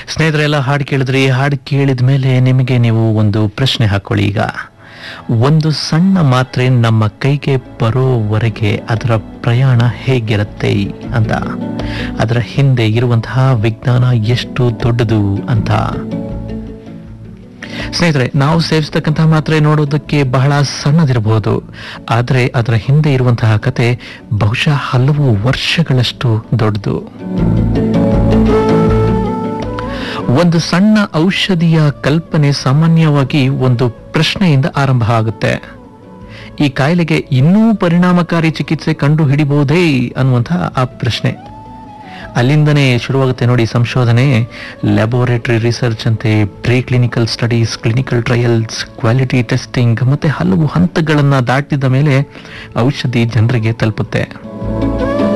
ಸ್ನೇಹಿತರೆಲ್ಲ ಹಾಡು ಕೇಳಿದ್ರಿ ಹಾಡು ಕೇಳಿದ ಮೇಲೆ ನಿಮಗೆ ನೀವು ಒಂದು ಪ್ರಶ್ನೆ ಹಾಕೊಳ್ಳಿ ಈಗ ಒಂದು ಸಣ್ಣ ಮಾತ್ರೆ ನಮ್ಮ ಕೈಗೆ ಬರೋವರೆಗೆ ಅದರ ಪ್ರಯಾಣ ಹೇಗಿರುತ್ತೆ ಅಂತ ಅದರ ಹಿಂದೆ ಇರುವಂತಹ ವಿಜ್ಞಾನ ಎಷ್ಟು ದೊಡ್ಡದು ಅಂತ ಸ್ನೇಹಿತರೆ ನಾವು ಸೇವಿಸ್ತಕ್ಕಂತಹ ಮಾತ್ರೆ ನೋಡೋದಕ್ಕೆ ಬಹಳ ಸಣ್ಣದಿರಬಹುದು ಆದರೆ ಅದರ ಹಿಂದೆ ಇರುವಂತಹ ಕತೆ ಬಹುಶಃ ಹಲವು ವರ್ಷಗಳಷ್ಟು ದೊಡ್ಡದು ಒಂದು ಸಣ್ಣ ಔಷಧಿಯ ಕಲ್ಪನೆ ಸಾಮಾನ್ಯವಾಗಿ ಒಂದು ಪ್ರಶ್ನೆಯಿಂದ ಆರಂಭ ಆಗುತ್ತೆ ಈ ಕಾಯಿಲೆಗೆ ಇನ್ನೂ ಪರಿಣಾಮಕಾರಿ ಚಿಕಿತ್ಸೆ ಕಂಡು ಹಿಡಿಬಹುದೇ ಅನ್ನುವಂತಹ ಆ ಪ್ರಶ್ನೆ ಅಲ್ಲಿಂದನೇ ಶುರುವಾಗುತ್ತೆ ನೋಡಿ ಸಂಶೋಧನೆ ಲ್ಯಾಬೋರೇಟರಿ ರಿಸರ್ಚ್ ಅಂತೆ pre clinical studies clinical trials quality testing ಮತ್ತೆ ಹಲವು ಹಂತಗಳನ್ನ ದಾಟಿದ ಮೇಲೆ ಔಷಧಿ ಜನರಿಗೆ ತಲುಪುತ್ತೆ